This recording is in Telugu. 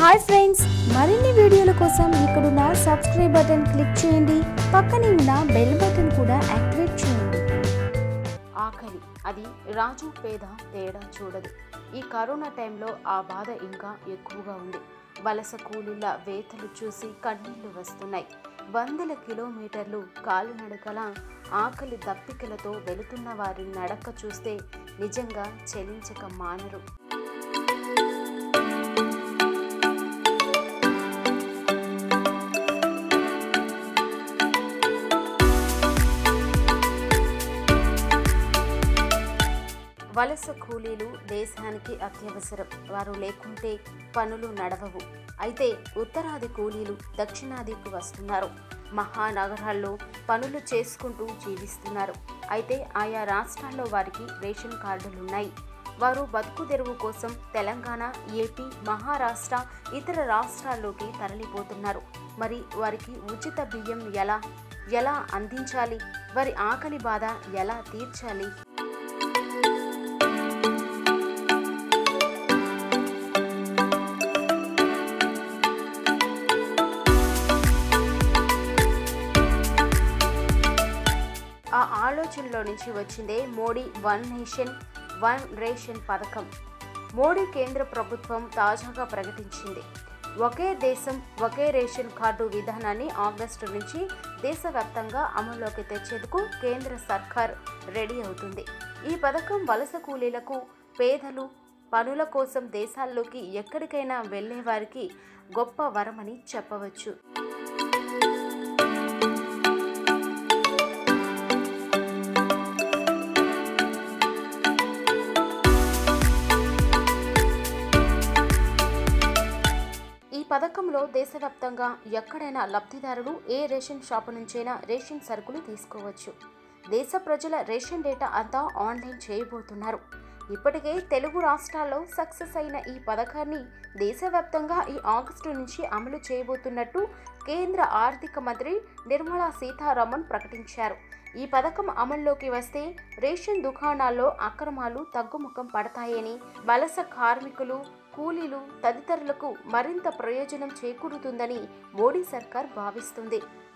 హాయ్ ఫ్రెండ్స్ మరిన్ని వీడియోల కోసం ఇక్కడున్న సబ్స్క్రైబ్ బటన్ క్లిక్ చేయండి పక్కనే ఉన్న బెల్ బటన్ కూడా యాక్టివేట్ చేయండి ఆకలి అది రాజు పేద తేడా చూడదు ఈ కరోనా టైంలో ఆ బాధ ఇంకా ఎక్కువగా ఉంది వలస కూలీల వేతలు చూసి కన్నీళ్లు వస్తున్నాయి వందల కిలోమీటర్లు కాలినడకల ఆకలి దప్పికలతో వెళుతున్న వారి నడక చూస్తే నిజంగా చెలించక మానరు వలస కూలీలు దేశానికి అత్యవసరం వారు లేకుంటే పనులు నడవవు అయితే ఉత్తరాది కూలీలు దక్షిణాదికి వస్తున్నారు మహానగరాల్లో పనులు చేసుకుంటూ జీవిస్తున్నారు అయితే ఆయా రాష్ట్రాల్లో వారికి రేషన్ కార్డులున్నాయి వారు బతుకు తెరువు కోసం తెలంగాణ ఏపీ మహారాష్ట్ర ఇతర రాష్ట్రాల్లోకి తరలిపోతున్నారు మరి వారికి ఉచిత బియ్యం ఎలా ఎలా అందించాలి వారి ఆకలి బాధ ఎలా తీర్చాలి ఆ ఆలోచనలో నుంచి వచ్చిందే Modi one nation one ration పథకం మోడీ కేంద్ర ప్రభుత్వం తాజాగా ప్రకటించింది ఒకే దేశం ఒకే రేషన్ కార్డు విధానాన్ని ఆగస్టు నుంచి దేశవ్యాప్తంగా అమల్లోకి తెచ్చేందుకు కేంద్ర సర్కార్ రెడీ అవుతుంది ఈ పథకం వలస కూలీలకు పేదలు పనుల కోసం దేశాల్లోకి ఎక్కడికైనా వెళ్ళే వారికి గొప్ప వరమని చెప్పవచ్చు ఈ పథకంలో దేశవ్యాప్తంగా ఎక్కడైనా లబ్ధిదారులు ఏ రేషన్ షాపు నుంచైనా రేషన్ సరుకులు తీసుకోవచ్చు దేశ ప్రజల రేషన్ డేటా అంతా ఆన్లైన్ చేయబోతున్నారు ఇప్పటికే తెలుగు రాష్ట్రాల్లో సక్సెస్ అయిన ఈ పథకాన్ని దేశవ్యాప్తంగా ఈ ఆగస్టు నుంచి అమలు చేయబోతున్నట్టు కేంద్ర ఆర్థిక మంత్రి నిర్మలా సీతారామన్ ప్రకటించారు ఈ పథకం అమల్లోకి వస్తే రేషన్ దుకాణాల్లో అక్రమాలు తగ్గుముఖం పడతాయని వలస కార్మికులు కూలీలు తదితరులకు మరింత ప్రయోజనం చేకూరుతుందని మోడీ సర్కార్ భావిస్తుంది